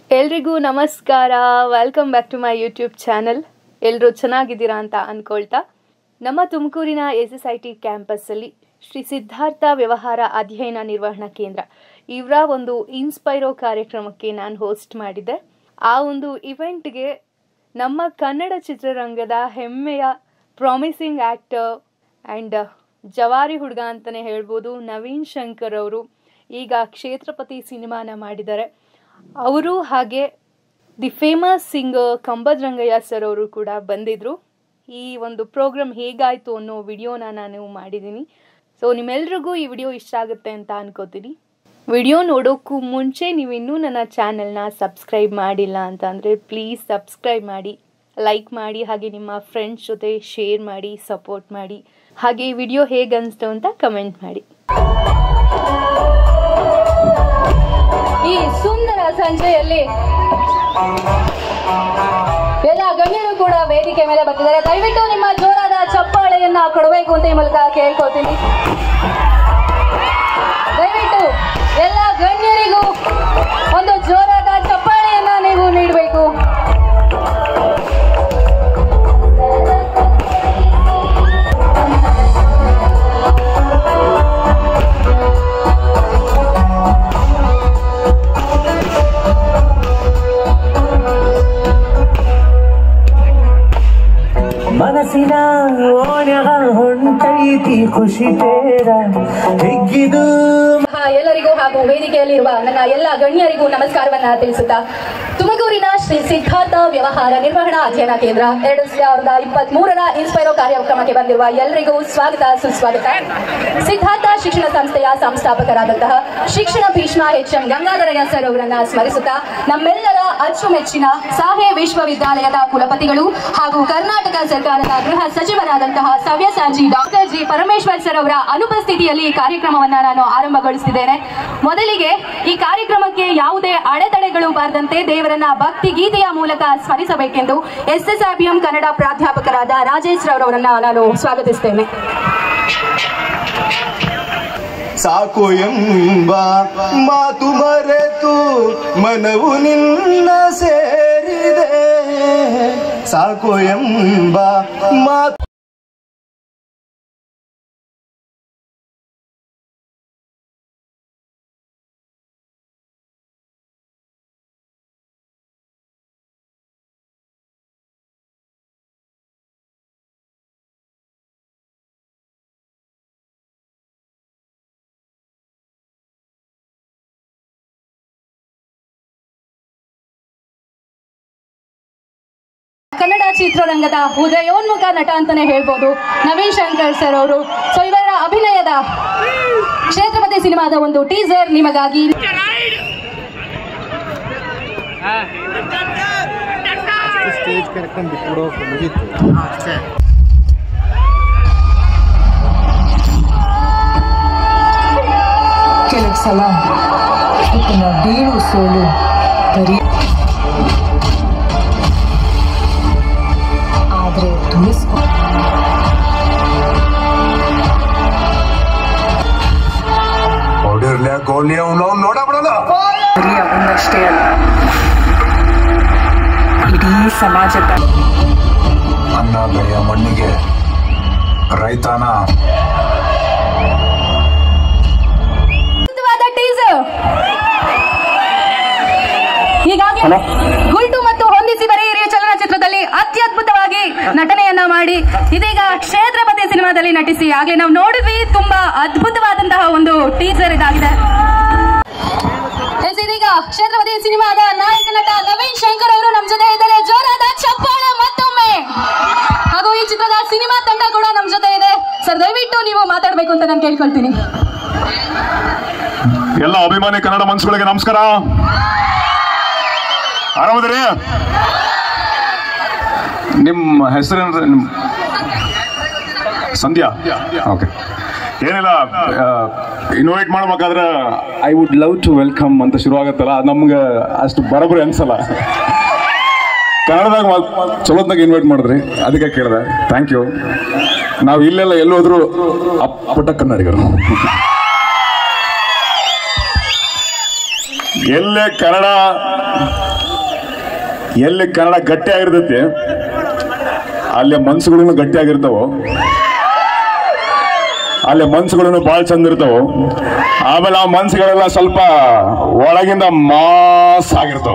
ಎಲ್ರಿಗೂ ನಮಸ್ಕಾರ welcome back to my YouTube channel ಎಲ್ಲರೂ ಚೆನ್ನಾಗಿದ್ದೀರಾ ಅಂತ ಅಂದ್ಕೊಳ್ತಾ ನಮ್ಮ ತುಮಕೂರಿನ ಎಸ್ ಎಸ್ ಐ ಟಿ ಕ್ಯಾಂಪಸ್ಸಲ್ಲಿ ಶ್ರೀ ಸಿದ್ಧಾರ್ಥ ವ್ಯವಹಾರ ಅಧ್ಯಯನ ನಿರ್ವಹಣಾ ಕೇಂದ್ರ ಇವರ ಒಂದು ಇನ್ಸ್ಪೈರೋ ಕಾರ್ಯಕ್ರಮಕ್ಕೆ ನಾನು ಹೋಸ್ಟ್ ಮಾಡಿದ್ದೆ ಆ ಒಂದು ಇವೆಂಟ್ಗೆ ನಮ್ಮ ಕನ್ನಡ ಚಿತ್ರರಂಗದ ಹೆಮ್ಮೆಯ ಪ್ರಾಮಿಸಿಂಗ್ ಆ್ಯಕ್ಟರ್ ಆ್ಯಂಡ್ ಜವಾರಿ ಹುಡುಗ ಅಂತಲೇ ಹೇಳ್ಬೋದು ನವೀನ್ ಶಂಕರ್ ಅವರು ಈಗ ಕ್ಷೇತ್ರಪತಿ ಸಿನಿಮಾನ ಮಾಡಿದ್ದಾರೆ ಅವರು ಹಾಗೆ the famous singer Kambad Rangayya sir ಅವರು ಕೂಡ ಬಂದಿದ್ರು ಈ ಒಂದು ಪ್ರೋಗ್ರಾಮ್ ಹೇಗಾಯಿತು ಅನ್ನೋ ವಿಡಿಯೋನ ನಾನು ಮಾಡಿದ್ದೀನಿ ಸೊ ನಿಮ್ಮೆಲ್ರಿಗೂ ಈ ವಿಡಿಯೋ ಇಷ್ಟ ಆಗುತ್ತೆ ಅಂತ ಅನ್ಕೋತೀನಿ ವಿಡಿಯೋ ನೋಡೋಕ್ಕೂ ಮುಂಚೆ ನೀವು ಇನ್ನೂ ನನ್ನ ಚಾನೆಲ್ನ ಸಬ್ಸ್ಕ್ರೈಬ್ ಮಾಡಿಲ್ಲ ಅಂತ ಅಂದರೆ ಪ್ಲೀಸ್ ಸಬ್ಸ್ಕ್ರೈಬ್ ಮಾಡಿ ಲೈಕ್ ಮಾಡಿ ಹಾಗೆ ನಿಮ್ಮ ಫ್ರೆಂಡ್ಸ್ ಜೊತೆ ಶೇರ್ ಮಾಡಿ ಸಪೋರ್ಟ್ ಮಾಡಿ ಹಾಗೆ ಈ ವಿಡಿಯೋ ಹೇಗೆ ಅನಿಸ್ತು ಅಂತ ಕಮೆಂಟ್ ಮಾಡಿ ಈ ಸುಂದರ ಸಂಜೆಯಲ್ಲಿ ಎಲ್ಲ ಗಣ್ಯರು ಕೂಡ ವೇದಿಕೆ ಮೇಲೆ ಬರ್ತಿದ್ದಾರೆ ದಯವಿಟ್ಟು ನಿಮ್ಮ ಜೋರಾದ ಚಪ್ಪಾಳೆಯನ್ನ ಕೊಡಬೇಕು ಅಂತ ಈ ಮೂಲಕ ಕೇಳ್ಕೊತೀನಿ ದಯವಿಟ್ಟು ಎಲ್ಲ ಗಣ್ಯರಿಗೂ ಒಂದು ಜೋರಾದ ಚಪ್ಪಾಳೆಯನ್ನ ನೀವು ನೀಡಬೇಕು ಮನಸ್ಸಿನ ಓಣ್ಯಾಗ ಹೊಂಟೈತಿ ಖುಷಿ ತೇರ ಹಿಗ್ಗಿದು ಸಹ ಎಲ್ಲರಿಗೂ ಹಾಗೂ ವೇದಿಕೆಯಲ್ಲಿರುವ ನನ್ನ ಎಲ್ಲ ಗಣ್ಯರಿಗೂ ನಮಸ್ಕಾರವನ್ನ ತಿಳಿಸುತ್ತಾ ತುಮಕೂರಿನ ಶ್ರೀ ಸಿದ್ಧಾರ್ಥ ವ್ಯವಹಾರ ನಿರ್ವಹಣಾ ಅಧ್ಯಯನ ಕೇಂದ್ರ ಎರಡು ಸಾವಿರದ ಇಪ್ಪತ್ತ್ ಮೂರರ ಇನ್ಸ್ಪೈರೋ ಕಾರ್ಯಕ್ರಮಕ್ಕೆ ಬಂದಿರುವ ಎಲ್ಲರಿಗೂ ಸ್ವಾಗತ ಸುಸ್ವಾಗತ ಸಿದ್ಧಾರ್ಥ ಶಿಕ್ಷಣ ಸಂಸ್ಥೆಯ ಸಂಸ್ಥಾಪಕರಾದಂತಹ ಶಿಕ್ಷಣ ಭೀಷ್ಮ ಎಚ್ ಎಂ ಗಂಗಾಧರಯ್ಯ ಸರ್ ಅವರನ್ನ ಸ್ಮರಿಸುತ್ತಾ ನಮ್ಮೆಲ್ಲರ ಅಚ್ಚುಮೆಚ್ಚಿನ ಸಾಹೆ ವಿಶ್ವವಿದ್ಯಾಲಯದ ಕುಲಪತಿಗಳು ಹಾಗೂ ಕರ್ನಾಟಕ ಸರ್ಕಾರದ ಗೃಹ ಸಚಿವರಾದಂತಹ ಸವ್ಯಸಾಚಿ ಡಾಕ್ಟರ್ ಜಿ ಪರಮೇಶ್ವರ್ ಸರ್ ಅವರ ಅನುಪಸ್ಥಿತಿಯಲ್ಲಿ ಈ ಕಾರ್ಯಕ್ರಮವನ್ನ ನಾನು ಆರಂಭಗೊಳಿಸುತ್ತಿದ್ದೇನೆ ಮೊದಲಿಗೆ ಈ ಕಾರ್ಯಕ್ರಮಕ್ಕೆ ಯಾವುದೇ ಅಡೆತಡೆಗಳು ಬಾರದಂತೆ ದೇವರನ್ನ ಭಕ್ತಿ ಗೀತೆಯ ಮೂಲಕ ಸ್ಮರಿಸಬೇಕೆಂದು ಎಸ್ ಎಸ್ ಕನ್ನಡ ಪ್ರಾಧ್ಯಾಪಕರಾದ ರಾಜೇಶ್ ರವರವರನ್ನ ನಾನು ಸ್ವಾಗತಿಸುತ್ತೇನೆ ಸಾಕು ಎಂಬ ಮಾತು ಮರೆತು ಮನವು ನಿನ್ನ ಸೇರಿದೆ ಸಾಕು ಎಂಬ ಮಾತು ಕನ್ನಡ ಚಿತ್ರರಂಗದ ಉದಯೋನ್ಮುಖ ನಟ ಅಂತಾನೆ ಹೇಳ್ಬೋದು ನವೀನ್ ಶಂಕರ್ ಸರ್ ಅವರು ಸೊ ಇವರ ಅಭಿನಯದ ಕ್ಷೇತ್ರಪತಿ ಸಿನಿಮಾದ ಒಂದು ಟೀಸರ್ ನಿಮಗಾಗಿ ಸ್ಟೇಜ್ ಕರ್ಕೊಂಡು ಬಿಟ್ಬಿಡೋ ಮುಗೀತು ಕೆಲವು ಸಲ ಇದನ್ನ ಬೀಳು ಸೋಲು ಬರೀ ಆದ್ರೆ ತುಳಿಸ್ಕೊ ಹೊಡಿರ್ಲೆ ಗೋಲಿ ಅವನು ನೋಡಬಿಡಲ್ಲ ಬರೀ ಅವನಷ್ಟೇ ಅಲ್ಲ ಇಡೀ ಸಮಾಜದ ಅನ್ನ ಬೆಳೆಯ ಮಣ್ಣಿಗೆ ರೈತನ ಅದ್ಭುತವಾದ ಟೀಸರ್ ಹೀಗಾಗಿ ಗುಲ್ಟು ಮತ್ತು ಹೊಂದಿಸಿ ಬರೆಯಿರಿ ಚಲನಚಿತ್ರದಲ್ಲಿ ಅತ್ಯದ್ಭುತವಾಗಿ ನಟನೆಯನ್ನ ಮಾಡಿ ಇದೀಗ ಕ್ಷೇತ್ರಪತಿ ಸಿನಿಮಾದಲ್ಲಿ ನಟಿಸಿ ಆಗ್ಲೇ ನಾವು ನೋಡಿದ್ವಿ ತುಂಬಾ ಅದ್ಭುತವಾದಂತಹ ಒಂದು ಟೀಸರ್ ಇದಾಗಿದೆ ಎಸ್, ಇದೀಗ ಕ್ಷೇತ್ರಪತಿ ಸಿನಿಮಾದ ನಾಯಕ ನಟ ನವೀನ್ ಶಂಕರ್ ಅವರು ನಮ್ಮ ಜೊತೆ ಇದ್ದಾರೆ ಜೋರಾದ ಚಪ್ಪಾಳೆ ಮತ್ತೊಮ್ಮೆ ಹಾಗೂ ಈ ಚಿತ್ರದ ಸಿನಿಮಾ ತಂಡ ಕೂಡ ನಮ್ಮ ಜೊತೆ ಇದೆ ಸರ್ ದಯವಿಟ್ಟು ನೀವು ಮಾತಾಡ್ಬೇಕು ಅಂತ ನಾನು ಕೇಳ್ಕೊಳ್ತೀನಿ ಎಲ್ಲ ಅಭಿಮಾನಿ ಕನ್ನಡ ಮನ್ಸುಗಳಿಗೆ ನಮಸ್ಕಾರ ಆರಾಮದಿರಿ ನಿಮ್ಮ ಹೆಸರೇನು ನಿಮ್ ಸಂಧ್ಯಾ ಓಕೆ ಏನಿಲ್ಲ ಇನ್ವೈಟ್ ಮಾಡ್ಬೇಕಾದ್ರೆ I would love to welcome ಅಂತ ಶುರು ಆಗತ್ತಲ್ಲ ಅದು ನಮ್ಗೆ ಅಷ್ಟು ಬರೋಬ್ಬರಿ ಅನ್ಸಲ್ಲ ಕನ್ನಡದಾಗ ಮಾತ್- ಚಲೋತ್ನಾಗ ಇನ್ವೈಟ್ ಮಾಡಿದ್ರಿ ಅದಕ್ಕೆ ಕೇಳಿದೆ ಥ್ಯಾಂಕ್ ಯು ನಾವು ಇಲ್ಲೆಲ್ಲ ಎಲ್ಲೋದ್ರು ಅಪ್ಪಟ ಕನ್ನಡಿಗರು ಎಲ್ಲೇ ಕನ್ನಡ ಎಲ್ಲಿ ಕನ್ನಡ ಗಟ್ಟಿ ಆಗಿರ್ತೈತಿ ಅಲ್ಲಿ ಮನ್ಸುಗಳನ್ನು ಗಟ್ಟಿ ಆಗಿರ್ತಾವ ಅಲ್ಲಿ ಮನ್ಸುಗಳನ್ನು ಭಾಳ ಚಂದ ಇರ್ತಾವ ಆಮೇಲೆ ಆ ಮನ್ಸುಗಳೆಲ್ಲ ಸ್ವಲ್ಪ ಒಳಗಿಂದ ಮಾಸ್ ಆಗಿರ್ತಾವ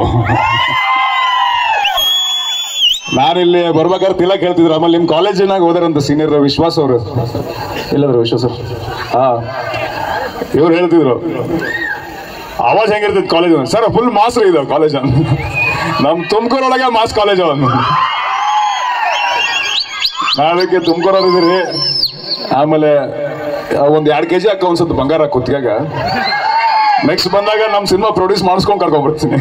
ನಾನಿಲ್ಲಿ ಬರ್ಬೇಕಾದ್ರೆ ತಿಲಕ್ ಹೇಳ್ತಿದ್ರು ಆಮೇಲೆ ನಿಮ್ ಕಾಲೇಜಿನಾಗ ಹೋದಾರಂತ ಸೀನಿಯರ್ ವಿಶ್ವಾಸ್ ಅವರು ಇಲ್ಲದ್ರು ವಿಶ್ವಾಸ್ ಅವ್ರು ಹಾ ಇವ್ರು ಹೇಳ್ತಿದ್ರು ಅವಾಜ್ ಹೆಂಗಿರ್ತೈತಿ ಕಾಲೇಜ್ ಸರ್ ಫುಲ್ ಮಾಸ್ ಇದು ಕಾಲೇಜ್ ನಮ್ ತುಮಕೂರೊಳಗೆ ಮಾಸ್ ಕಾಲೇಜ್ ಅವನು ಅದಕ್ಕೆ ತುಮಕೂರವ್ರಿದ್ದೀರಿ ಆಮೇಲೆ ಒಂದ್ ಎರಡ್ ಕೆಜಿ ಹಾಕ ಒಂದ್ಸತ್ ಬಂಗಾರ ಕುತ್ತಿಗಾಗ ನೆಕ್ಸ್ಟ್ ಬಂದಾಗ ನಮ್ ಸಿನಿಮಾ ಪ್ರೊಡ್ಯೂಸ್ ಮಾಡಿಸ್ಕೊಂಡ್ ಕರ್ಕೊಂಡ್ ಬರ್ತೀನಿ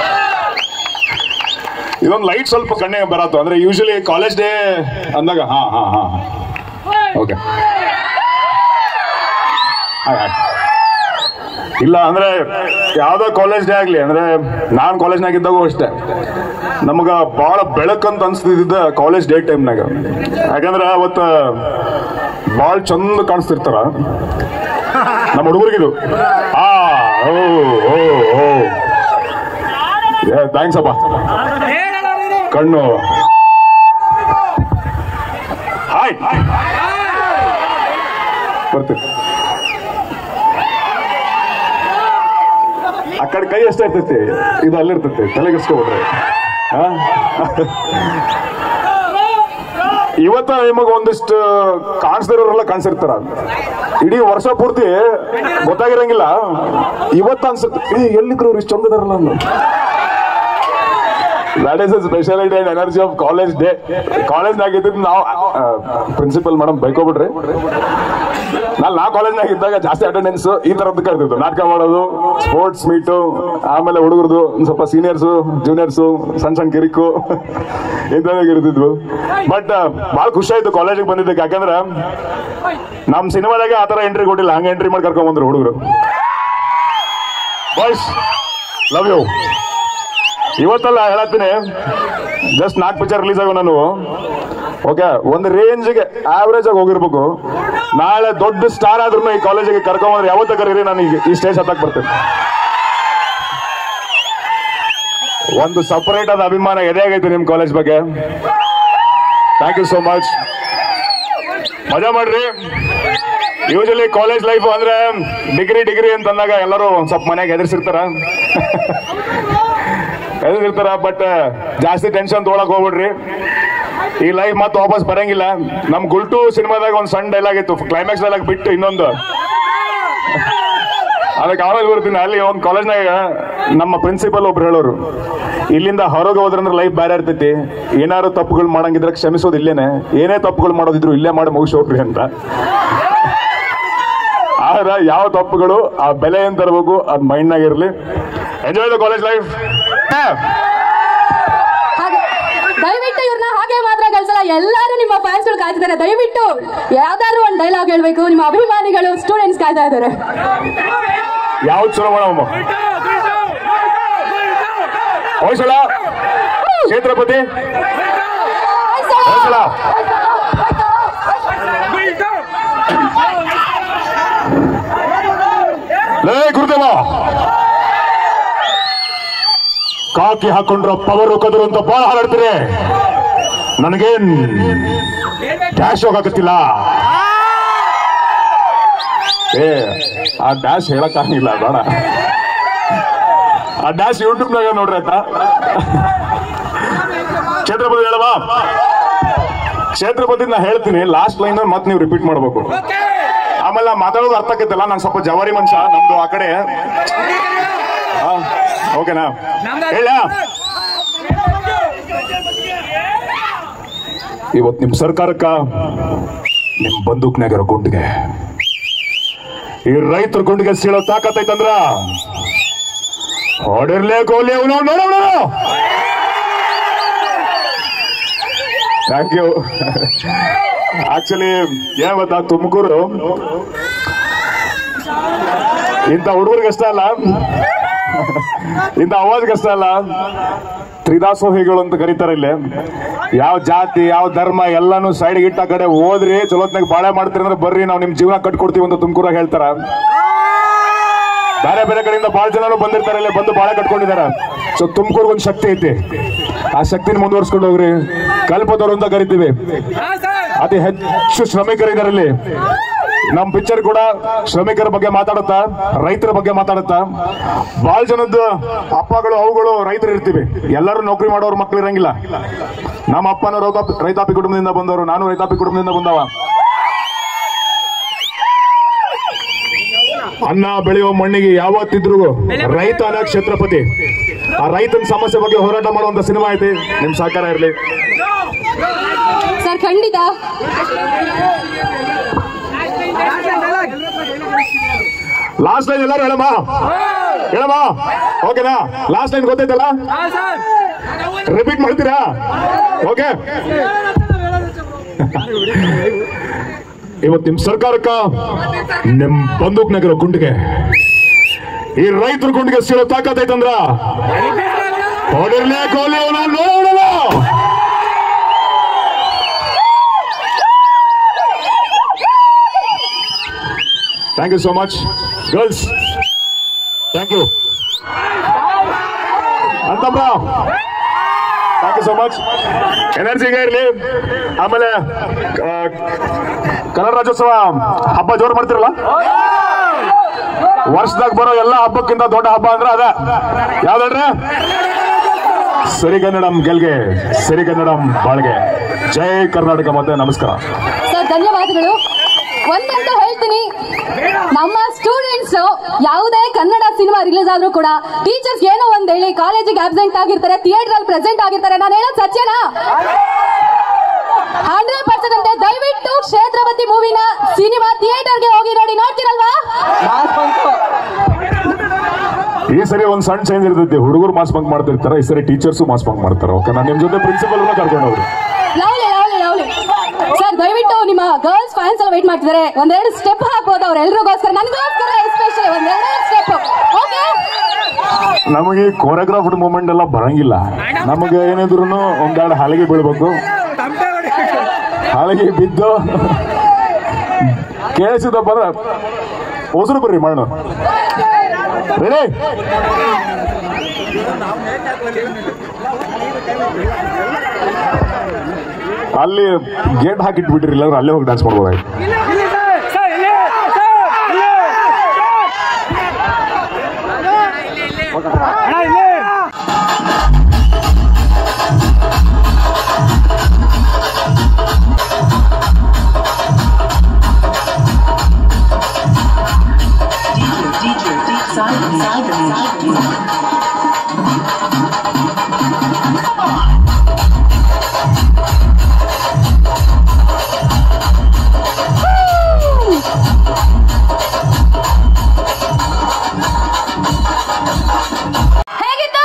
ಇದೊಂದು ಲೈಟ್ ಸ್ವಲ್ಪ ಕಣ್ಣಿಗೆ ಬರತ್ತು ಅಂದ್ರೆ ಯೂಶಲಿ ಕಾಲೇಜ್ ಡೇ ಅಂದಾಗ ಹಾ ಹಾ ಹಾ ಓಕೆ ಇಲ್ಲ ಅಂದ್ರೆ ಯಾವ್ದೋ ಕಾಲೇಜ್ ಡೇ ಆಗ್ಲಿ ಅಂದ್ರೆ ನಾನ್ ಕಾಲೇಜ್ನಾಗ ಇದ್ದಾಗೂ ಅಷ್ಟೇ ನಮಗ ಬಹಳ ಬೆಳಕಂತ ಅನ್ಸ್ತಿದ್ದ ಕಾಲೇಜ್ ಡೇ ಟೈಮ್ನಾಗ ಯಾಕಂದ್ರೆ ಅವತ್ತ ಬಹಳ ಚಂದ ಕಾಣಿಸ್ತಿರ್ತಾರ ನಮ್ಮ ಹುಡುಗರಿಗಿದು ಆ ಓ ಓ ಓ ಥ್ಯಾಂಕ್ಸ್ ಅಪ್ಪ ಕಣ್ಣು ಹಾಯ್ ಬರ್ತೀನಿ ಆ ಕಡೆ ಕೈ ಅಷ್ಟೇ ಇರ್ತೈತಿ ಇದು ಅಲ್ಲಿರ್ತೈತಿ ತಲೆಗೆಸ್ಕೊಬಿಟ್ರೆ ಇವತ್ತ ನಿಮಗ ಒಂದಿಷ್ಟು ಕಾಣಿಸ್ದಿರೋರೆಲ್ಲ ಕಾಣಿಸಿರ್ತಾರ ಇಡೀ ವರ್ಷ ಪೂರ್ತಿ ಗೊತ್ತಾಗಿರಂಗಿಲ್ಲ ಇವತ್ತು ಅನ್ಸುತ್ತೆ ಏ ಎಲ್ಲಿದ್ರು ಇಷ್ಟು ಚಂದದಾರಲ್ಲ ಅಂದು that is speciality and energy of college day ಕಾಲೇಜ್ನಾಗ ಇದ್ದಿದ್ದು ನಾವು ಪ್ರಿನ್ಸಿಪಲ್ ಮೇಡಮ್ ಬೈಕೋಬಿಡ್ರಿ ನಾನು ನಾ ಕಾಲೇಜ್ನಾಗ ಇದ್ದಾಗ ಜಾಸ್ತಿ ಅಟೆಂಡೆನ್ಸ್ ಈ ತರದ್ದು ಕರ್ತಿದ್ದು ನಾಟಕ ಮಾಡೋದು ಸ್ಪೋರ್ಟ್ಸ್ ಮೀಟು ಆಮೇಲೆ ಹುಡುಗರದು ಒಂದ್ ಸ್ವಲ್ಪ ಸೀನಿಯರ್ಸು ಜೂನಿಯರ್ಸು ಸಣ್ಣ ಸಣ್ಣ ಕಿರಿಕು ಇಂಥದಾಗ ಇರ್ತಿದ್ವು ಬಟ್ ಭಾಳ ಖುಷಿ ಆಯ್ತು ಕಾಲೇಜಿಗೆ ಬಂದಿದ್ದಕ್ಕೆ ಯಾಕಂದ್ರೆ ನಮ್ಮ ಸಿನಿಮಾದಾಗೆ ಆ ಥರ ಎಂಟ್ರಿ ಕೊಟ್ಟಿಲ್ಲ ಹಂಗೆ ಎಂಟ್ರಿ ಮಾಡಿ ಕರ್ಕೊಂಡ್ ಬಂದ್ರು ಹುಡುಗರು ಬಾಯ್ಸ್ ಲವ್ ಯು ಇವತ್ತಲ್ಲ ಹೇಳತ್ತೀನಿ ಜಸ್ಟ್ ನಾಲ್ಕು ಪಿಕ್ಚರ್ ರಿಲೀಸ್ ಆಗೋ ನಾನು ಓಕೆ ಒಂದು ರೇಂಜ್ಗೆ ಆವ್ರೇಜ್ ಆಗಿ ಹೋಗಿರ್ಬೇಕು ನಾಳೆ ದೊಡ್ಡ ಸ್ಟಾರ್ ಆದ್ರೂ ಈ ಕಾಲೇಜಿಗೆ ಕರ್ಕೊಂಬಂದ್ರೆ ಯಾವತ್ತ ಕರೀರಿ ನಾನು ಈಗ ಈ ಸ್ಟೇಜ್ ಹತ್ತಕ್ಕೆ ಬರ್ತೇನೆ ಒಂದು ಸಪರೇಟ್ ಆದ ಅಭಿಮಾನ ಎದೆಯಾಗೈತೆ ನಿಮ್ ಕಾಲೇಜ್ ಬಗ್ಗೆ ಥ್ಯಾಂಕ್ ಯು ಸೋ ಮಚ್ ಮಜಾ ಮಾಡ್ರಿ ಯೂಶಲಿ ಕಾಲೇಜ್ ಲೈಫ್ ಅಂದ್ರೆ ಡಿಗ್ರಿ ಡಿಗ್ರಿ ಅಂತ ಅಂದಾಗ ಎಲ್ಲರೂ ಒಂದ್ ಸ್ವಲ್ಪ ಮನೆಯಾಗ ಹೆದರ್ಸಿರ್ತಾರ ಹೆದರ್ಸಿರ್ತಾರ ಬಟ್ ಜಾಸ್ತಿ ಟೆನ್ಷನ್ ತೊಗೊಳಕ್ ಹೋಗ್ಬಿಡ್ರಿ ಈ ಲೈಫ್ ಮತ್ತೆ ವಾಪಸ್ ಬರಂಗಿಲ್ಲ ನಮ್ ಗುಲ್ಟು ಸಿನಿಮಾದಾಗ ಒಂದ್ ಸಣ್ಣ ಡೈಲಾಗ್ ಇತ್ತು ಕ್ಲೈಮ್ಯಾಕ್ಸ್ ಡೈಲಾಗ್ ಬಿಟ್ಟು ಇನ್ನೊಂದು ಅದಕ್ಕೆ ಆಮೇಲೆ ಬರ್ತೀನಿ ಅಲ್ಲಿ ಒಂದು ಕಾಲೇಜ್ನಾಗ ನಮ್ಮ ಪ್ರಿನ್ಸಿಪಲ್ ಒಬ್ರು ಹೇಳೋರು ಇಲ್ಲಿಂದ ಹೊರಗೆ ಹೋದ್ರಂದ್ರೆ ಲೈಫ್ ಬೇರೆ ಇರ್ತೈತಿ ಏನಾದ್ರು ತಪ್ಪುಗಳು ಮಾಡಂಗಿದ್ರೆ ಕ್ಷಮಿಸೋದು ಇಲ್ಲೇನೆ ಏನೇ ತಪ್ಪುಗಳು ಮಾಡೋದಿದ್ರು ಇಲ್ಲೇ ಮಾಡಿ ಮುಗಿಸೋಗ್ರಿ ಅಂತ ಆದ್ರೆ ಯಾವ ತಪ್ಪುಗಳು ಆ ಬೆಲೆ ಏನ್ ತರಬೇಕು ಅದ್ ಮೈಂಡ್ನಾಗ ಇರಲಿ ಎಂಜಾಯ್ ದ ಕಾಲೇಜ್ ಲೈಫ್ ಹಾಗೆ ದಯವಿಟ್ಟು ಇವ್ರನ್ನ ಹಾಗೆ ಮಾತ್ರ ಕಳ್ಸಲ್ಲ ಎಲ್ಲರೂ ನಿಮ್ಮ ಫ್ಯಾನ್ಸ್ಗಳು ಕಾಯ್ತಿದ್ದಾರೆ ದಯವಿಟ್ಟು ಯಾವ್ದಾದ್ರು ಒಂದು ಡೈಲಾಗ್ ಹೇಳ್ಬೇಕು ನಿಮ್ಮ ಅಭಿಮಾನಿಗಳು ಸ್ಟೂಡೆಂಟ್ಸ್ ಕಾಯ್ತಾ ಇದ್ದಾರೆ ಯಾವ್ದು ಚಲೋ ಮಾಡಮ್ಮ ಹೊಯ್ಸಳ ಕ್ಷೇತ್ರಪತಿ ಹೊಯ್ಸಳ ಲೇ ಗುರುದೇವ ಕಾಕಿ ಹಾಕೊಂಡ್ರ ಪವರು ಕದರು ಅಂತ ಬಾಳ ಹಾರಾಡ್ತೀರಿ ನನಗೇನ್ ಡ್ಯಾಶ್ ಹೋಗಕತ್ತಿಲ್ಲ ಏ ಆ ಡ್ಯಾಶ್ ಹೇಳಕ್ಕಾಗಿಲ್ಲ ಬೇಡ ಆ ಡ್ಯಾಶ್ ಯೂಟ್ಯೂಬ್ ನಾಗ ನೋಡ್ರಿ ಆಯ್ತಾ ಕ್ಷೇತ್ರಪತಿ ಹೇಳವ ಕ್ಷೇತ್ರಪತಿ ನಾ ಹೇಳ್ತೀನಿ ಲಾಸ್ಟ್ ಲೈನ್ ಮತ್ತೆ ನೀವು ರಿಪೀಟ್ ಮಾಡ್ಬೇಕು ಆಮೇಲೆ ನಾ ಮಾತಾಡೋದು ಅರ್ಥ ಆಕೈತಲ್ಲ ನಾನು ಸ್ವಲ್ಪ ಜವಾರಿ ಮನುಷ್ಯ ನಮ್ದು ಆ ಕಡೆ ಆ, ಓಕೆನಾ ಹೇಳ ಇವತ್ತು ನಿಮ್ ಸರ್ಕಾರಕ್ಕ ನಿಮ್ ಬಂದೂಕ್ನಾಗಿರೋ ಗುಂಡಿಗೆ ಈ ರೈತರ ಗುಂಡಿಗೆ ಸೀಳೋ ತಾಕತ್ತೈತಂದ್ರ ಹೊಡಿರ್ಲೇ ಗೋಲಿ ಅವನು ನೋಡೋಣ ಥ್ಯಾಂಕ್ ಯು ಆಕ್ಚುಲಿ ಏನ್ ಗೊತ್ತಾ ತುಮಕೂರು ಇಂಥ ಹುಡುಗರಿಗೆ ಅಷ್ಟೇ ಅಲ್ಲ ಇಂಥ ಅವಾಜ್ಗೆ ಅಷ್ಟೇ ಅಲ್ಲ ತ್ರಿದಾಸೋಹಿಗಳು ಅಂತ ಕರೀತಾರೆ ಇಲ್ಲಿ ಯಾವ ಜಾತಿ ಯಾವ ಧರ್ಮ ಎಲ್ಲಾನು ಸೈಡ್ ಇಟ್ಟ ಕಡೆ ಹೋದ್ರಿ ಚಲೋತ್ನಾಗ ಬಾಳೆ ಮಾಡ್ತೀರಿ ಅಂದ್ರೆ ಬರ್ರಿ ನಾವು ನಿಮ್ ಜೀವನ ಕಟ್ಕೊಡ್ತೀವಿ ಅಂತ ತುಮಕೂರಾಗ ಹೇಳ್ತಾರ ಬೇರೆ ಬೇರೆ ಕಡೆಯಿಂದ ಬಹಳ ಜನರು ಬಂದಿರ್ತಾರೆ ಇಲ್ಲಿ ಬಂದು ಬಾಳೆ ಕಟ್ಕೊಂಡಿದ್ದಾರೆ ಸೊ ತುಮಕೂರ್ಗೆ ಒಂದು ಶಕ್ತಿ ಐತಿ ಆ ಶಕ್ತಿನ ಮುಂದುವರ್ಸ್ಕೊಂಡು ಹೋಗ್ರಿ ಕಲ್ಪದವರು ಅಂತ ಕರಿತೀವಿ ಅತಿ ಹೆಚ್ಚು ಶ್ರಮಿಕರಿದ್ದಾರೆ ಇಲ್ಲಿ ನಮ್ ಪಿಕ್ಚರ್ ಕೂಡ ಶ್ರಮಿಕರ ಬಗ್ಗೆ ಮಾತಾಡುತ್ತಾ ರೈತರ ಬಗ್ಗೆ ಮಾತಾಡುತ್ತಾ ಬಹಳ ಜನದ ಅಪ್ಪಗಳು ಅವುಗಳು ರೈತರು ಇರ್ತೀವಿ ಎಲ್ಲರೂ ನೌಕರಿ ಮಾಡೋರು ಮಕ್ಳು ಇರಂಗಿಲ್ಲ ನಮ್ಮ ಅಪ್ಪನ ರೈತಾಪಿ ರೈತಾಪಿ ಕುಟುಂಬದಿಂದ ಬಂದವರು ನಾನು ರೈತಾಪಿ ಕುಟುಂಬದಿಂದ ಬಂದವ ಅನ್ನ ಬೆಳೆಯುವ ಮಣ್ಣಿಗೆ ಯಾವತ್ತಿದ್ರು ರೈತ ಅನ್ನ ಛತ್ರಪತಿ ಆ ರೈತನ ಸಮಸ್ಯೆ ಬಗ್ಗೆ ಹೋರಾಟ ಮಾಡುವಂತ ಸಿನಿಮಾ ಐತಿ ನಿಮ್ ಸಹಕಾರ ಇರಲಿ ಸರ್ ಖಂಡಿತ ಲಾಸ್ಟ್ ಲೈನ್ ಎಲ್ಲರೂ ಹೇಳಮ್ಮ ಹೇಳಮ್ಮ ಓಕೆನಾ ಲಾಸ್ಟ್ ಲೈನ್ ಗೊತ್ತೈತಲ್ಲ ರಿಪೀಟ್ ಮಾಡ್ತೀರಾ ಓಕೆ ಇವತ್ತು ನಿಮ್ ಸರ್ಕಾರಕ್ಕ ನಿಮ್ ಬಂದೂಕ್ನಾಗಿರೋ ಗುಂಡಿಗೆ ಈ ರೈತರ ಗುಂಡಿಗೆ ಸಿಳೋ ತಾಕತ್ತೈತಂದ್ರ ಹೊಡಿರ್ಲೇ ಕೋಲಿ ಅವನ ನೋಡಲ್ಲ thank you so much girls thank you ಅಂತಮ್ಮ ಥ್ಯಾಂಕ್ ಯು ಸೋ ಮಚ್ ಎನರ್ಜಿಗೆ ಇರಲಿ ಆಮೇಲೆ ಆ, ಕನ್ನಡ ರಾಜ್ಯೋತ್ಸವ ಹಬ್ಬ ಜೋರು ಮಾಡ್ತಿರಲ್ಲ ವರ್ಷದಾಗ ಬರೋ ಎಲ್ಲ ಹಬ್ಬಕ್ಕಿಂತ ದೊಡ್ಡ ಹಬ್ಬ ಅಂದ್ರೆ ಅದ ಯಾವ್ದಲ್ರಿ ಸಿರಿಗನ್ನಡಂ ಗೆಲ್ಗೆ ಸಿರಿಗನ್ನಡಂ ಬಾಳ್ಗೆ ಜೈ ಕರ್ನಾಟಕ ಮತ್ತೆ ನಮಸ್ಕಾರ ಸರ್ ಧನ್ಯವಾದಗಳು ಒಂದಂತ ಹೇಳ್ತೀನಿ ನಮ್ಮ ಸ್ಟೂಡೆಂಟ್ಸ್ ಯಾವುದೇ ಕನ್ನಡ ಸಿನಿಮಾ ರಿಲೀಸ್ ಆದ್ರೂ ಕೂಡ ಟೀಚರ್ಸ್ ಏನೋ ಒಂದ್ ಹೇಳಿ ಕಾಲೇಜಿಗೆ ಆಬ್ಸೆಂಟ್ ಆಗಿರ್ತಾರೆ ಥಿಯೇಟರ್ ಅಲ್ಲಿ ಪ್ರೆಸೆಂಟ್ ಆಗಿರ್ತಾರೆ ನಾನು ಹೇಳೋದು ಸತ್ಯನಾ ಹಂಡ್ರೆಡ್ ಪರ್ಸೆಂಟ್ ಅಂತೆ ದಯವಿಟ್ಟು ಕ್ಷೇತ್ರಪತಿ ಮೂವಿನ ಸಿನಿಮಾ ಥಿಯೇಟರ್ಗೆ ಹೋಗಿ ನೋಡಿ ನೋಡ್ತೀರಲ್ವಾ ಈ ಸರಿ ಒಂದ್ ಸಣ್ಣ ಚೇಂಜ್ ಇರ್ತೈತಿ ಹುಡುಗರು ಮಾಸ್ ಬಂಕ್ ಮಾಡ್ತಿರ್ತಾರೆ ಈ ಸರಿ ಟೀಚರ್ಸ್ ಮಾಸ್ ಬಂಕ್ ಮಾಡ್ತಾರೆ ಓಕೆ ನಾನು ನಿಮ್ ಜೊತೆ ಪ್ರಿನ್ಸಿಪಲ್ ಕರ್ಕೊಂಡು ಹೋಗ್ರಿ ಲವ್ಲಿ ಲವ್ಲಿ ಲವ್ಲಿ ಸರ್ ದಯವಿಟ್ಟು ನಿಮ್ಮ ಗರ್ಲ್ಸ್ ಫ್ಯಾನ್ಸ್ ಎಲ್ಲ ವೇಟ್ ಮಾಡ್ತಿದ್ದಾರೆ ಒಂದೆರಡು ಸ್ಟೆಪ್ ಹಾಕ್ಬೋದು ಅವ್ರು ಎಲ್ರಿಗೋಸ್ಕರ ನನಗೋಸ್ಕರ ಎಸ್ಪೆಷಲಿ ಒಂದೆರಡು ಸ್ಟೆಪ್ ಓಕೆ ನಮಗೆ ಕೋರಿಯೋಗ್ರಾಫ್ಡ್ ಮೂಮೆಂಟ್ ಎಲ್ಲ ಬರಂಗಿಲ್ಲ ನಮಗೆ ಏನಿದ್ರು ಒಂದೆರಡು ಹಾಲಿಗೆ ಬೀಳ್ಬೇಕು ಹಾಲಿಗೆ ಬಿದ್ದು ಕೇಳಿಸಿದಪ್ಪ ಅಂದ್ರೆ ಹೊಸರು ಬರ್ರಿ ಮಾಡೋಣ ರೆಡಿ ಅಲ್ಲಿ ಗೇಟ್ ಹಾಕಿಟ್ಬಿಟ್ರಿ ಇಲ್ಲಾಂದ್ರೆ ಅಲ್ಲೇ ಹೋಗಿ ಡ್ಯಾನ್ಸ್ ಮಾಡ್ಬೋದಾಗಿ ಹೇಗಿತ್ತು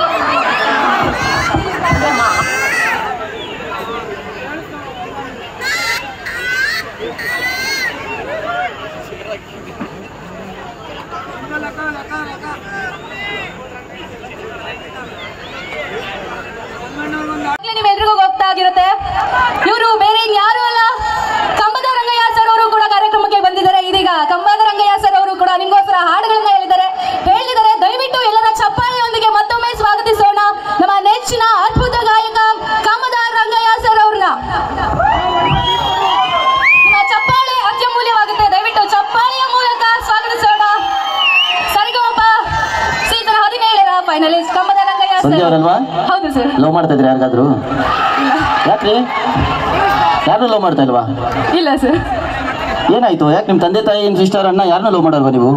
ಆಗ್ಲೇ ನೀವೆಲ್ರಿಗೂ ಗೊತ್ತಾಗಿರುತ್ತೆ ಇವರು ಬೇರೆ ಯಾರು ಅಲ್ಲ ಕಂಬದ ರಂಗಯ್ಯ ಸರ್ ಅವರು ಕೂಡ ಕಾರ್ಯಕ್ರಮಕ್ಕೆ ಬಂದಿದ್ದಾರೆ ಇದೀಗ ಕಂಬದ ರಂಗಯ್ಯ ಸರ್ ಅವರು ಕೂಡ ನಿಮ್ಗೋಸ್ಕರ ಹಾಡುಗಳನ್ನ ಹೇಳಿದ್ದಾರೆ ಹೇಳಿದ್ದಾರೆ ದಯವಿಟ್ಟು ಎಲ್ಲರ ಚಪ್ಪಾಳೆಯೊಂದಿಗೆ ಮತ್ತೊಮ್ಮೆ ಸ್ವಾಗತಿಸೋಣ ನಮ್ಮ ನೆಚ್ಚಿನ ಅದ್ಭುತ ಗಾಯಕ ಕಂಬದ ರಂಗಯ್ಯ ಸರ್ ಅವ್ರನ್ನ ನಿಮ್ಮ ಚಪ್ಪಾಳೆ ಅತ್ಯಮೂಲ್ಯವಾಗುತ್ತೆ ದಯವಿಟ್ಟು ಚಪ್ಪಾಳೆಯ ಮೂಲಕ ಸ್ವಾಗತಿಸೋಣ ಸರಿಗಮಪ ಸೀಸನ್ ಹದಿನೇಳರ ಫೈನಲಿಸ್ಟ್ ಕಂಬದ ರಂಗಯ್ಯ ಸಂಜೆ ಸರ್ ಅವರಲ್ವಾ ಹೌದು ಸರ್ ಲವ್ ಮಾಡ್ತಾ ಇದ್ರಿ ಯಾರಿಗಾದ್ರು ಯಾಕ್ರಿ ಯಾರು ಲವ್ ಮಾಡ್ತಾ ಇಲ್ವಾ ಇಲ್ಲ ಸರ್ ಏನಾಯ್ತು ಯಾಕೆ ನಿಮ್ಮ ತಂದೆ ತಾಯಿ ಸಿಸ್ಟರ್ ಅಣ್ಣ ಯಾರನ್ನ ಲವ್ ಮಾಡಲ್ವಾ ನೀವು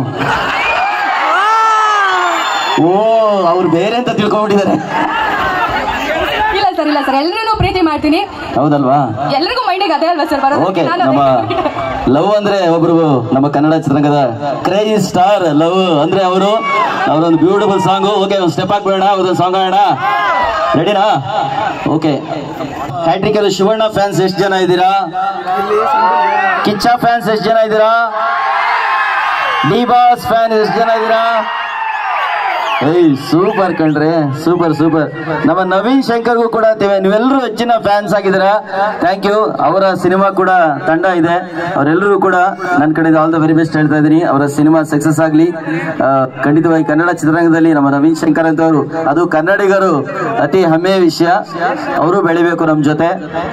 ಓ ಅವ್ರು ಬೇರೆ ಅಂತ ತಿಳ್ಕೊಂಡ್ಬಿಟ್ಟಿದ್ದಾರೆ ಇಲ್ಲ ಸರ್ ಇಲ್ಲ ಸರ್ ಎಲ್ರೂ ಪ್ರೀತಿ ಮಾಡ್ತೀನಿ ಹೌದಲ್ವಾ ಎಲ್ರಿಗೂ ಮೈಂಡಿಗೆ ಅದೇ ಅಲ್ವಾ ಸರ್ ಬರೋದು ಓಕೆ ನಾನು ನಮ್ಮ ಅದೇ- ಲವ್ ಅಂದ್ರೆ ಒಬ್ರು ನಮ್ಮ ಕನ್ನಡ ಚಿತ್ರರಂಗದ ಕ್ರೇಜಿ ಸ್ಟಾರ್ ಲವ್ ಅಂದ್ರೆ ಅವರು ಅವರೊಂದು ಬ್ಯೂಟಿಫುಲ್ ಸಾಂಗು ಓಕೆ ಒಂದು ಸ್ಟೆಪ್ ಹಾಕ್ಬೇಡ ಅದೊಂದು ಸಾಂಗ್ ಆಡೋಣ ರೆಡಿನಾ ಓಕೆ ಹ್ಯಾಟ್ರಿಕಲ್ ಶಿವಣ್ಣ ಫ್ಯಾನ್ಸ್ ಎಷ್ಟು ಜನ ಇದ್ದೀರಾ ಕಿಚ್ಚ ಫ್ಯಾನ್ಸ್ ಎಷ್ಟು ಜನ ಇದ್ದೀರಾ ಡಿ ಬಾಸ್ ಫ್ಯಾನ್ ಎಷ್ಟು ಜನ ಇದ್ದೀರಾ ಏಯ್ ಸೂಪರ್ ಕಣ್ರಿ ಸೂಪರ್ ಸೂಪರ್ ನಮ್ಮ ನವೀನ್ ಶಂಕರ್ಗೂ ಕೂಡ ತೆ- ನೀವೆಲ್ಲರೂ ಹೆಚ್ಚಿನ ಫ್ಯಾನ್ಸ್ ಆಗಿದ್ದೀರಾ ಥ್ಯಾಂಕ್ ಯು ಅವರ ಸಿನಿಮಾ ಕೂಡ ತಂಡ ಇದೆ ಅವರೆಲ್ಲರೂ ಕೂಡ ನನ್ನ ಕಡೆ ಆಲ್ ದ ವೆರಿ ಬೆಸ್ಟ್ ಹೇಳ್ತಾ ಇದ್ದೀನಿ ಅವರ ಸಿನಿಮಾ ಸಕ್ಸಸ್ ಆಗಲಿ ಖಂಡಿತವಾಗಿ ಕನ್ನಡ ಚಿತ್ರರಂಗದಲ್ಲಿ ನಮ್ಮ ನವೀನ್ ಶಂಕರ್ ಅಂತವರು ಅದು ಕನ್ನಡಿಗರು ಅತಿ ಹೆಮ್ಮೆಯ ವಿಷಯ ಅವರು ಬೆಳಿಬೇಕು ನಮ್ಮ ಜೊತೆ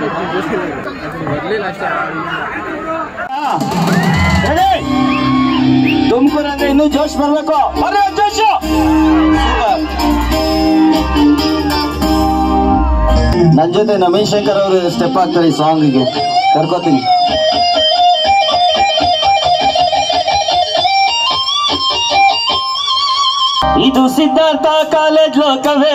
ತುಮಕೂರು ಅಂದ್ರೆ ಇನ್ನೂ ಜೋಶ್ ಬರ್ಬೇಕು ಬರ್ರಿ ಜೋಶು ನನ್ ಜೊತೆ ನವೀನ್ ಶಂಕರ್ ಅವರು ಸ್ಟೆಪ್ ಹಾಕ್ತಾರೆ ಈ ಸಾಂಗ್ಗೆ ಕರ್ಕೋತೀನಿ ಇದು ಸಿದ್ಧಾರ್ಥ ಕಾಲೇಜ್ ಲೋಕವೇ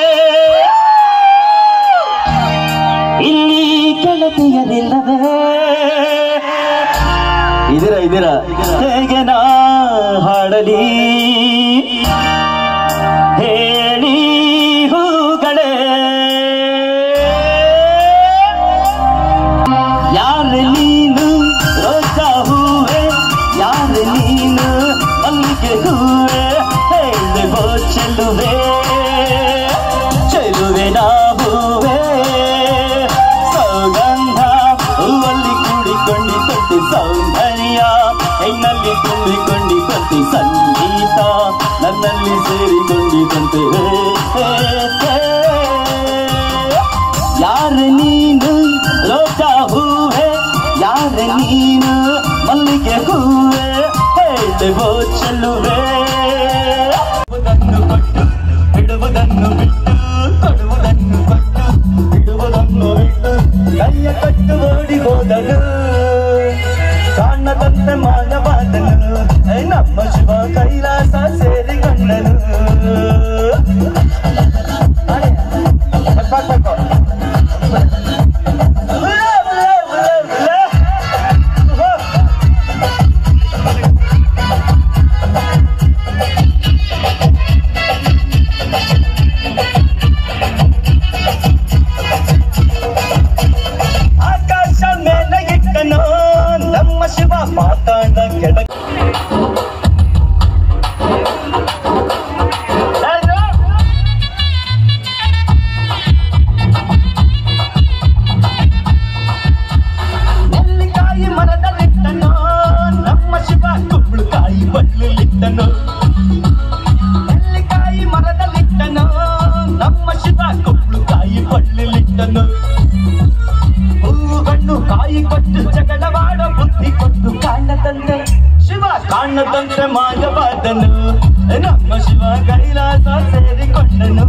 ಇಲ್ಲಿ ಗೆಳತಿಯರಿಲ್ಲವೇ ಇದೀರಾ ಇದೀರಾ ಹೇಗೆ ನಾ ಹಾಡಲಿ ಹೇಳಿ ಹೂಗಳೇ ಯಾರ ನೀನು ರೋಜಾ ಹೂವೆ ಯಾರ ನೀನು ಮಲ್ಲಿಗೆ ಹೂವೆ ಹೇಳುವೋ ಚೆಲುವೆ ಚೆಲುವೆ ನಾ ಹೂವೆ ಸೌಗಂಧ ಹೂವಲ್ಲಿ ಕೂಡಿಕೊಂಡಿಕೊಂಡಿ ಸೌಂದರ್ಯ ಹೆಣ್ಣಲ್ಲಿ ತುಂಬಿಕೊಂಡಿಕೊಂಡಿ ಸಂಗೀತ ನನ್ನಲ್ಲಿ ಸೇರಿಕೊಂಡಿಕೊಂಡೆ ಯಾರ ನೀನು ರೋಜಾ ಹೂವೆ ಯಾರ ನೀನು ಮಲ್ಲಿಗೆ ಹೂವೆ ಹೇಳುವೋ ಚೆಲುವೆ ಕೊಟ್ಟು ಬಿಡುವುದನ್ನು ಬಿಟ್ಟು ಕೊಡುವುದನ್ನು ಕೊಟ್ಟು ಬಿಡುವುದನ್ನು ಬಿಟ್ಟು ಕೈಯ ಕಟ್ಟು ಓಡಿ ಹೋದನು ಕಾಣದಂತೆ ಮಾನವಾದನು ಏ ನಮ್ಮ ಶಿವ ಕೈಲಾಸ ಸೇರಿಕೊಂಡನು ಅರೆ, ಬರ್ಬೇಕು, ಬರ್ಬೇಕು. ಉಲ, ಉಲ, ಉಲ, ಉಲ. ಉಹು. ಆಕಾಶ ಮೇಲೆ ಇಟ್ಟನು ನಮ್ಮ ಶಿವ ಪಾತಾಳ ಕೆಳ ನೆಲ್ಲಿಕಾಯಿ ಮರದಲ್ಲಿಟ್ಟನು ನಮ್ಮ ಶಿವ ಕುಂಬಳಕಾಯಿ ಬಳ್ಳಿಲಿಟ್ಟನು ನೆಲ್ಲಿಕಾಯಿ ಮರದಲ್ಲಿಟ್ಟನು ನಮ್ಮ ಶಿವ ಕುಂಬಳಕಾಯಿ ಬಳ್ಳಿಲಿಟ್ಟನು ಹೂವು ಹಣ್ಣು ಕಾಯಿ ಕೊಟ್ಟು ಜಗಳವಾಡೋ ಬುದ್ಧಿ ಕೊಟ್ಟು ಕಾಣದಂತೆ ಶಿವ ಕಾಣದಂತೆ ಮಾಯವಾದನು ನಮ್ಮ ಶಿವ ಕೈಲಾಸ ಸೇರಿಕೊಂಡನು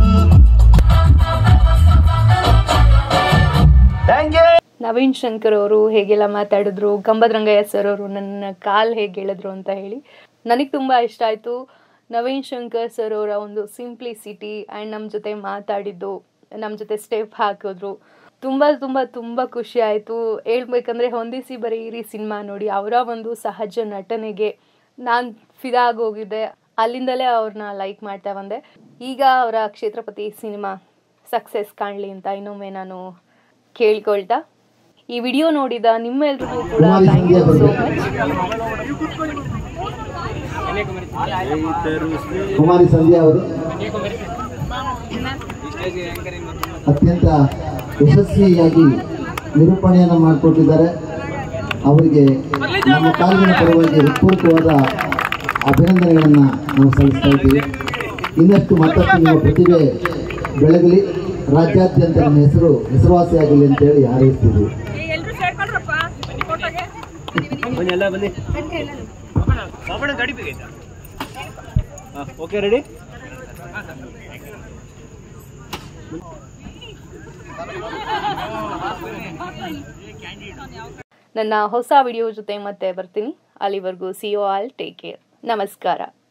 ಥ್ಯಾಂಕ್ ಯು ನವೀನ್ ಶಂಕರ್ ಅವರು ಹೇಗೆಲ್ಲ ಮಾತಾಡಿದ್ರು ಗಂಬದ್ ರಂಗಯ್ಯ ಸರ್ ಅವರು ನನ್ನ ಕಾಲ್ ಹೇಗೆ ಹೇಳಿದ್ರು ಅಂತ ಹೇಳಿ ನನಗೆ ತುಂಬ ಇಷ್ಟ ಆಯಿತು ನವೀನ್ ಶಂಕರ್ ಸರ್ ಅವರ ಒಂದು ಸಿಂಪ್ಲಿಸಿಟಿ ಆ್ಯಂಡ್ ನಮ್ಮ ಜೊತೆ ಮಾತಾಡಿದ್ದು ನಮ್ಮ ಜೊತೆ ಸ್ಟೆಪ್ ಹಾಕಿದ್ರು ತುಂಬ ತುಂಬ ತುಂಬ ಖುಷಿ ಆಯಿತು ಹೇಳ್ಬೇಕಂದ್ರೆ ಹೊಂದಿಸಿ ಬರೀರಿ ಸಿನಿಮಾ ನೋಡಿ ಅವರ ಒಂದು ಸಹಜ ನಟನೆಗೆ ನಾನು ಫಿದಾ ಆಗೋಗಿದ್ದೆ ಅಲ್ಲಿಂದಲೇ ಅವ್ರನ್ನ ಲೈಕ್ ಮಾಡ್ತಾ ಬಂದೆ ಈಗ ಅವರ ಕ್ಷೇತ್ರಪತಿ ಸಿನಿಮಾ ಸಕ್ಸಸ್ ಕಾಣಲಿ ಅಂತ ಇನ್ನೊಮ್ಮೆ ನಾನು ಕೇಳ್ಕೊಳ್ತಾ ಈ ವಿಡಿಯೋ ನೋಡಿದ ನಿಮ್ಮೆಲ್ರಿಗೂ ಕೂಡ thank you so much Kumari Sandhya ಅವರು ಅತ್ಯಂತ ಯಶಸ್ವಿಯಾಗಿ ನಿರೂಪಣೆಯನ್ನು ಮಾಡಿಕೊಟ್ಟಿದ್ದಾರೆ ಅವರಿಗೆ ನಮ್ಮ ಕಾಲಿನ ಪರವಾಗಿ ಹೃತ್ಪೂರ್ವಕವಾದ ಅಭಿನಂದನೆಗಳನ್ನು ನಾವು ಸಲ್ಲಿಸ್ತಾ ಇದ್ದೀವಿ ಇನ್ನಷ್ಟು ಮತ್ತಷ್ಟು ನಿಮ್ಮ ಪ್ರತಿಭೆ ಬೆಳಗಲಿ ರಾಜ್ಯಾದ್ಯಂತ ನಿಮ್ಮ ಹೆಸರು ಹೆಸರುವಾಸಿಯಾಗಲಿ ಅಂತೇಳಿ ಹಾರೈಸ್ತೀವಿ ಓಕೆ ರೆಡಿ ನನ್ನ ಹೊಸ ವಿಡಿಯೋ ಜೊತೆ ಮತ್ತೆ ಬರ್ತೀನಿ ಅಲ್ಲಿವರೆಗೂ see you all take care ನಮಸ್ಕಾರ